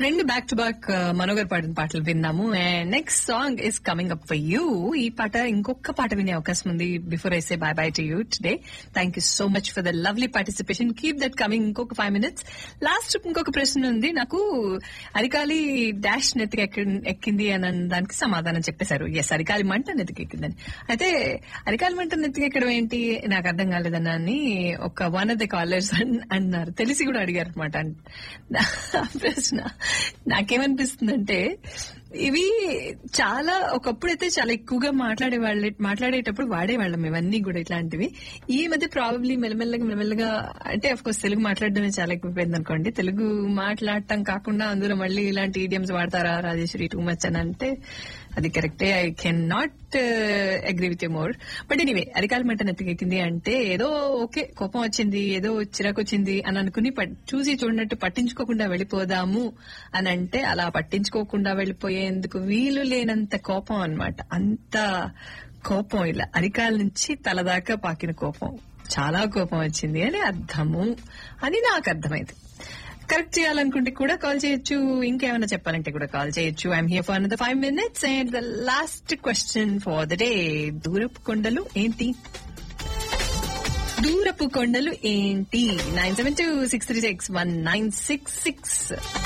రెండు back to back మనోగర్ పాడిన పాటలు విన్నాము and next song is coming up for you ఈ పాట ఇంకొక పాట వినే అవకాశం ఉంది before I say bye bye to you today thank you so much for the lovely participation keep that coming ఇంకొక ఫైవ్ మినిట్స్ లాస్ట్ ఇంకొక ప్రశ్న ఉంది నాకు అరికాలి డాష్ నెత్తికి ఎక్కి- ఎక్కింది అని దానికి సమాధానం చెప్పేశారు ఎస్ అరికాలి మంట నెత్తికి ఎక్కిందని అయితే అరికాలి మంట నెత్తికి ఎక్కడం ఏంటి నాకు అర్థం కాలేదన్న అని ఒక వన్ ఆఫ్ ద కాలర్స్ అన్నారు తెలిసి కూడా అడిగారు అనమాట ప్రశ్న నాకేమనిపిస్తుందంటే ఇవి చాలా ఒకప్పుడైతే చాలా ఎక్కువగా మాట్లాడే వాళ్ళే మాట్లాడేటప్పుడు వాడేవాళ్ళం ఇవన్నీ కూడా ఇట్లాంటివి ఈ మధ్య ప్రాబబ్లీ మెల్లమెల్లగా మెల్లమెల్లగా అంటే అఫ్ కోర్స్ తెలుగు మాట్లాడడమే చాలా ఎక్కువైపోయింది అనుకోండి తెలుగు మాట్లాడటం కాకుండా అందులో మళ్ళీ ఇలాంటి ఈడియమ్స్ వాడతారా రాజేశ్వరి టూ మచ్ అని అంటే అది కరెక్టే I can not agree with more but anyway అరికాల మంట నెత్తికెక్కింది అంటే ఏదో ఓకే కోపం వచ్చింది ఏదో చిరాకు వచ్చింది అని అనుకుని పట్- చూసి చూడనట్టు పట్టించుకోకుండా వెళ్ళిపోదాము అని అంటే అలా పట్టించుకోకుండా వెళ్ళిపోయేందుకు వీలు లేనంత కోపం అన్నమాట అంత కోపం ఇలా అరికాల నుంచి తల దాకా పాకిన కోపం చాలా కోపం వచ్చింది అని అర్థము అని నాకు అర్థమైంది కరెక్ట్ చేయాలనుకుంటే కూడా కాల్ చేయొచ్చు ఇంకేమైనా చెప్పాలంటే కూడా కాల్ చేయొచ్చు I'm here for another five minutes and the last question for the day దూరపు కొండలు ఏంటి దూరపు కొండలు ఏంటి nine seven two six three six one nine six six